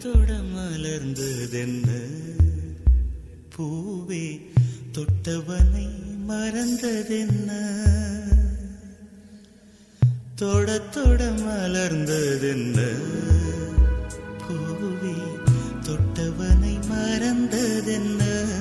தொட மலர்ந்ததென்ன பூவே தொட்டவனை மறந்ததென்ன தொட தொட மலர்ந்ததென்ன பூவே தொட்டவனை மறந்ததென்ன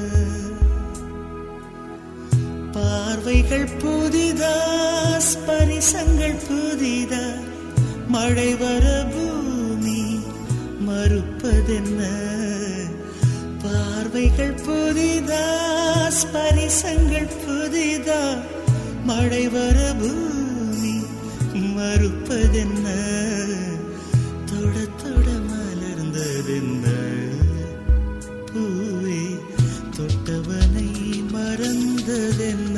பார்வைகள் புதிதா ஸ்பரிசங்கள் புதிதா மழை வர பூமி மறுப்பதென்ன பார்வைகள் புதிதா ஸ்பரிசங்கள் புதிதா மழை வர பூமி மறுப்பதென்ன தொட தொட மலர்ந்ததென்ன பூவே தொட்டவனை மறந்ததென்ன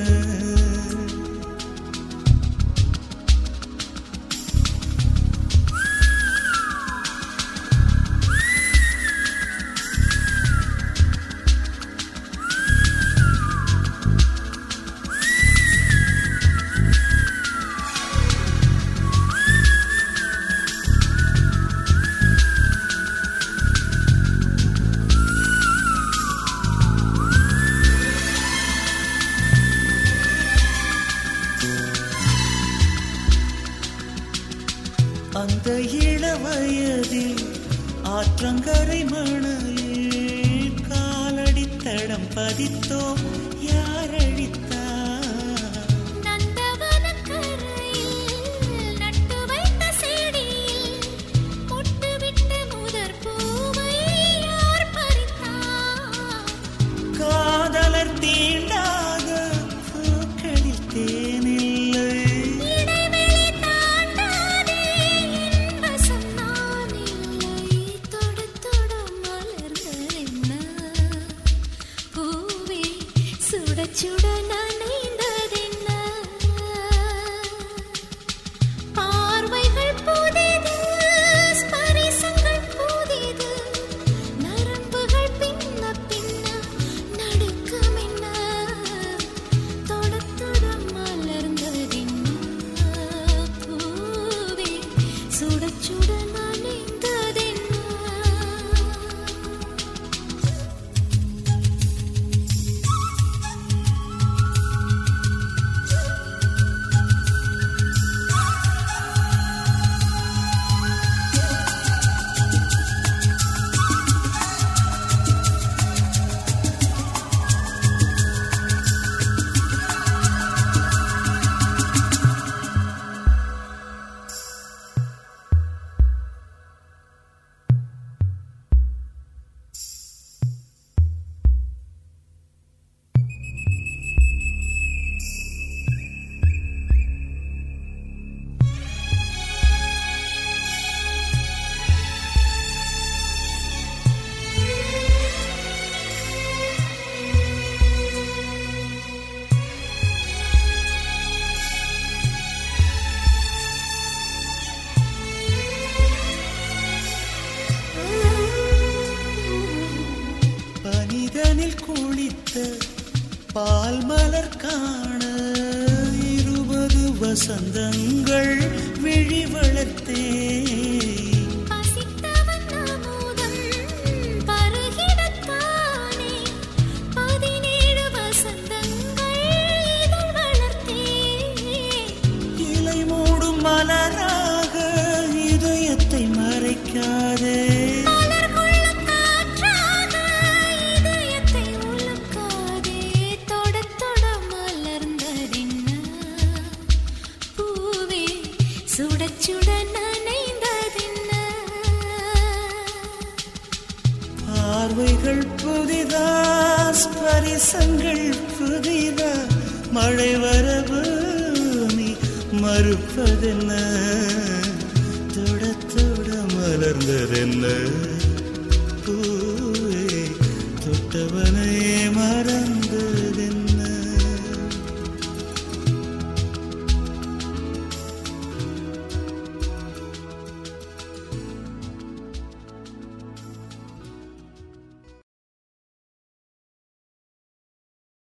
அந்த இளவயதில் ஆற்றங்கரை மணலில் காலடித்தடம் பதித்தோம் யார் அழித்தார் நந்தவனக்கரையில் நட்டு வைத்த செடியில் பொட்டுவிட்ட முதற் பூவை யார் பறித்தார்? காதலர் தீண்டாத பூக்களில் தேனில்லை இடைவெளி தாண்டாதே என் வசம் நான் இல்லை. தொட தொட மலர்ந்ததென்ன? பூவே சுட சுட நனைந்ததென்ன? பார்வைகள் புதிது, ஸ்பரிசங்கள் புதிது. நரம்புகள் பின்ன பின்ன நடுக்கமென்ன? தொட தொட மலர்ந்ததென்ன? பூவே சுட சுட நனைந்ததென்ன? பனிதனில் குளித்த பால் மலர் காண இருபது வசந்தங்கள் விழி வளர்த்தே பசித்தவன் அமுதம் பருகிடத்தானே பதினேழு வசந்தங்கள் இதழ் வளர்த்தேன் இலை மூடும் மலராக இதயத்தை மறைக்காதே மலர் கொள்ளும் காற்றாக இதயத்தை உலுக்காதே தொட தொட மலர்ந்ததென்ன பூவே சுட சுட நனைந்ததென்ன பார்வைகள் புதிதா ஸ்பரிசங்கள் புதிதா மழை வரவு நீ மறுப்பதென்ன தொட தொட மலர்ந்ததென்ன